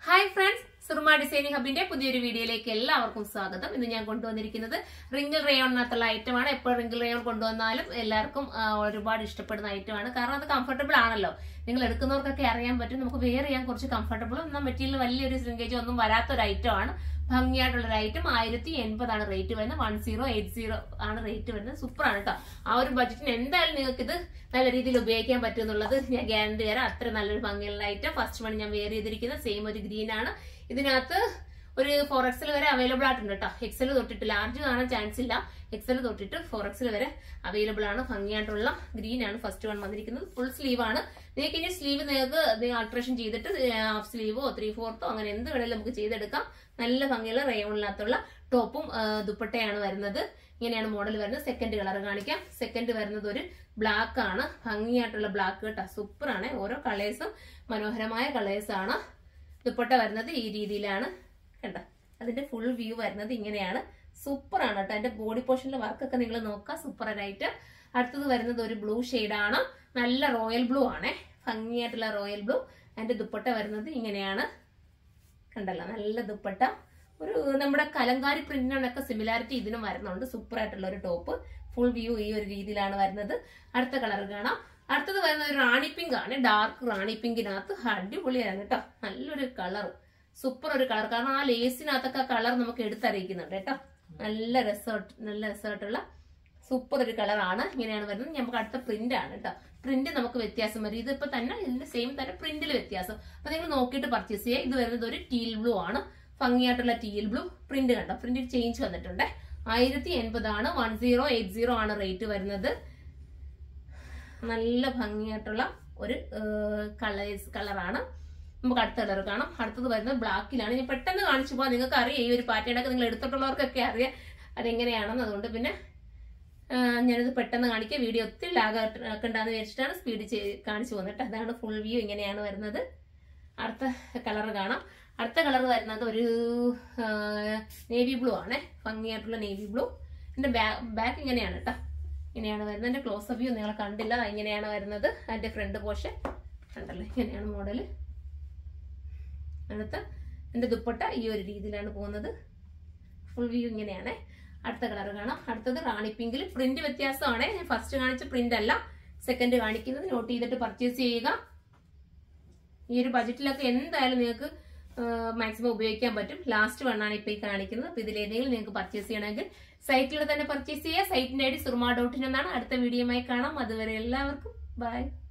hi friends Surma designing ഹബിന്റെ പുതിയൊരു വീഡിയോയിലേക്ക് എല്ലാവർക്കും സ്വാഗതം ഇന്ന് ഞാൻ കൊണ്ടുവന്നിരിക്കുന്നത് റിംഗിൾ റേയോണിനകത്തുള്ള ഐറ്റമാണ് എപ്പോൾ റിംഗിൾ റേയോൺ കൊണ്ടുവന്നാലും എല്ലാവർക്കും ആ, ഒരുപാട് ഇഷ്ടപ്പെടുന്ന ഐറ്റമാണ് കാരണം അത് കംഫർട്ടബിൾ ആണല്ലോ നിങ്ങൾ എടുക്കുന്നവർക്കൊക്കെ അറിയാൻ പറ്റും നമുക്ക് വെയർ ചെയ്യാൻ കുറച്ച് കംഫർട്ടബിളും എന്നാൽ മെറ്റീരിയൽ വലിയൊരു ശ്രിങ്കേജ് ഒന്നും വരാത്ത ഒരു ഐറ്റമാണ് ഭംഗിയായിട്ടുള്ള ഒരു ഐറ്റം ആയിരത്തി എൺപതാണ് റേറ്റ് വരുന്നത് വൺ സീറോ എയ്റ്റ് സീറോ ആണ് റേറ്റ് വരുന്നത് സൂപ്പറാണ് കേട്ടോ ആ ഒരു ബഡ്ജറ്റിന് എന്തായാലും നിങ്ങൾക്ക് ഇത് നല്ല രീതിയിൽ ഉപയോഗിക്കാൻ പറ്റും എന്നുള്ളത് ഞാൻ ഗ്യാരണ്ടി തരാം അത്ര നല്ലൊരു ഭംഗിയുള്ള ഐറ്റം ഫസ്റ്റ് വൺ ഞാൻ വെയർ ചെയ്തിരിക്കുന്നത് സെയിം ഒരു ഗ്രീൻ ആണ് ഇതിനകത്ത് ഒരു ഫോർ എക്സൽ വരെ അവൈലബിൾ ആയിട്ടുണ്ട് കേട്ടോ എക്സൽ തൊട്ടിട്ട് ലാർജ് കാണാൻ ചാൻസ് ഇല്ല എക്സൽ തൊട്ടിട്ട് ഫോർ എക്സൽ വരെ അവൈലബിൾ ആണ് ഭംഗിയായിട്ടുള്ള ഗ്രീൻ ആണ് ഫസ്റ്റ് വൺ വന്നിരിക്കുന്നത് ഫുൾ സ്ലീവ് ആണ് നിങ്ങൾക്ക് ഇനി സ്ലീവ് നിങ്ങൾക്ക് ആൾട്രേഷൻ ചെയ്തിട്ട് ഹാഫ് സ്ലീവോ ത്രീ ഫോർത്തോ അങ്ങനെ എന്ത് വേണേലും നമുക്ക് ചെയ്തെടുക്കാം നല്ല ഭംഗിയുള്ള റയോണിനകത്തുള്ള ടോപ്പും ആ, ദുപ്പട്ടയാണ് വരുന്നത് ഇങ്ങനെയാണ് മോഡൽ വരുന്നത് സെക്കൻഡ് കളർ കാണിക്കാം സെക്കൻഡ് വരുന്നത് ഒരു ബ്ലാക്ക് ആണ് ഭംഗിയായിട്ടുള്ള ബ്ലാക്ക് കേട്ടോ സൂപ്പർ ആണ് ഓരോ കളേഴ്സും മനോഹരമായ കളേഴ്സ് ആണ് ദുപ്പട്ട വരുന്നത് ഈ രീതിയിലാണ് കണ്ട അതിന്റെ ഫുൾ വ്യൂ വരുന്നത് ഇങ്ങനെയാണ് സൂപ്പർ ആണ് കേട്ടോ അതിന്റെ ബോഡി പോർഷനിലെ വർക്കൊക്കെ നിങ്ങൾ നോക്കുക സൂപ്പർ ആയിട്ട് അടുത്തത് വരുന്നത് ഒരു ബ്ലൂ ആണ് നല്ല റോയൽ ബ്ലൂ ആണേ ഭംഗിയായിട്ടുള്ള റോയൽ ബ്ലൂ അതിന്റെ ദുപ്പട്ട വരുന്നത് ഇങ്ങനെയാണ് കണ്ടല്ലോ നല്ല ദുപ്പട്ട ഒരു നമ്മുടെ കലങ്കാരി പ്രിന്റിനൊക്കെ സിമിലാരിറ്റി ഇതിനും വരുന്നുണ്ട് സൂപ്പർ ആയിട്ടുള്ള ഒരു ടോപ്പ് ഫുൾ വ്യൂ ഈ ഒരു രീതിയിലാണ് വരുന്നത് അടുത്ത കളർ കാണാം അടുത്തത് വരുന്നത് ഒരു റാണി പിങ്ക് ആണ് ഡാർക്ക് റാണി പിങ്കിനകത്ത് അടിപൊളിയാണ് കേട്ടോ നല്ലൊരു കളർ സൂപ്പർ ഒരു കളർ കാരണം ആ ലേസിനകത്തൊക്കെ കളർ നമുക്ക് എടുത്തറിയിക്കുന്നുണ്ട് കേട്ടോ നല്ല രസമായിട്ട് നല്ല രസമായിട്ടുള്ള സൂപ്പർ ഒരു കളറാണ് ഇങ്ങനെയാണ് വരുന്നത് നമുക്ക് അടുത്ത പ്രിന്റ് ആണ് കേട്ടോ പ്രിന്റ് നമുക്ക് വ്യത്യാസം വരും ഇതിപ്പോ തന്നെ ഇതിന്റെ സെയിം തന്നെ പ്രിന്റിൽ വ്യത്യാസം അപ്പൊ നിങ്ങൾ നോക്കിയിട്ട് പർച്ചേസ് ചെയ്യുക ഇത് വരുന്നത് ഒരു ടീൽ ബ്ലൂ ആണ് ഭംഗിയായിട്ടുള്ള ടീൽ ബ്ലൂ പ്രിന്റ് കണ്ടോ പ്രിന്റ് ചേഞ്ച് വന്നിട്ടുണ്ട് ആയിരത്തി എൺപതാണ് വൺ സീറോ എയ്റ്റ് സീറോ ആണ് റേറ്റ് വരുന്നത് നല്ല ഭംഗിയായിട്ടുള്ള ഒരു കളേഴ്സ് കളറാണ് നമുക്ക് അടുത്ത കളർ കാണാം അടുത്തത് വരുന്നത് ബ്ലാക്കിലാണ് ഞാൻ പെട്ടെന്ന് കാണിച്ചു പോകാം നിങ്ങൾക്ക് അറിയാം ഈ ഒരു പാറ്റേൺ ഒക്കെ നിങ്ങൾ എടുത്തിട്ടുള്ളവർക്കൊക്കെ അറിയാം അതെങ്ങനെയാണെന്ന് അതുകൊണ്ട് പിന്നെ ആ, ഞാനിത് പെട്ടെന്ന് കാണിക്കാം വീഡിയോ ഒത്തിരി ലാഗാക്കണ്ടെന്ന് വിചാരിച്ചിട്ടാണ് സ്പീഡ് കാണിച്ചു വന്നിട്ട് അതാണ് ഫുൾ വ്യൂ ഇങ്ങനെയാണ് വരുന്നത് അടുത്ത കളർ കാണാം അടുത്ത കളർ വരുന്നത് ഒരു നേവി ബ്ലൂ ആണേ ഭംഗിയായിട്ടുള്ള നേവി ബ്ലൂ എൻ്റെ ബാക്ക് ഇങ്ങനെയാണ് കേട്ടോ ഇങ്ങനെയാണ് വരുന്നത് എൻ്റെ ക്ലോസ് വ്യൂ നിങ്ങൾ കണ്ടില്ല അത് ഇങ്ങനെയാണ് വരുന്നത് അതിൻ്റെ ഫ്രണ്ട് പോഷൻ കണ്ടല്ലോ ഇങ്ങനെയാണ് മോഡൽ അടുത്ത എൻ്റെ ദുപ്പട്ട ഈ ഒരു രീതിയിലാണ് പോകുന്നത് ഫുൾ വ്യൂ ഇങ്ങനെയാണ് അടുത്ത കളർ കാണാം അടുത്തത് റാണി പിങ്കിൽ പ്രിന്റ് വ്യത്യാസമാണ് ഞാൻ ഫസ്റ്റ് കാണിച്ച പ്രിന്റ് അല്ല സെക്കൻഡ് കാണിക്കുന്നത് നോട്ട് ചെയ്തിട്ട് പർച്ചേസ് ചെയ്യുക ഈ ഒരു ബജറ്റിലൊക്കെ എന്തായാലും നിങ്ങൾക്ക് മാക്സിമം ഉപയോഗിക്കാൻ പറ്റും ലാസ്റ്റ് വണ്ണാണ് ഇപ്പോൾ ഈ കാണിക്കുന്നത് അപ്പോൾ ഇതിലേതെങ്കിലും നിങ്ങൾക്ക് പർച്ചേസ് ചെയ്യണമെങ്കിൽ സൈറ്റിൽ തന്നെ പർച്ചേസ് ചെയ്യുക സൈറ്റിന്റെ I D Surma dot in എന്നാണ് അടുത്ത വീഡിയോയുമായി കാണാം അതുവരെ എല്ലാവർക്കും ബൈ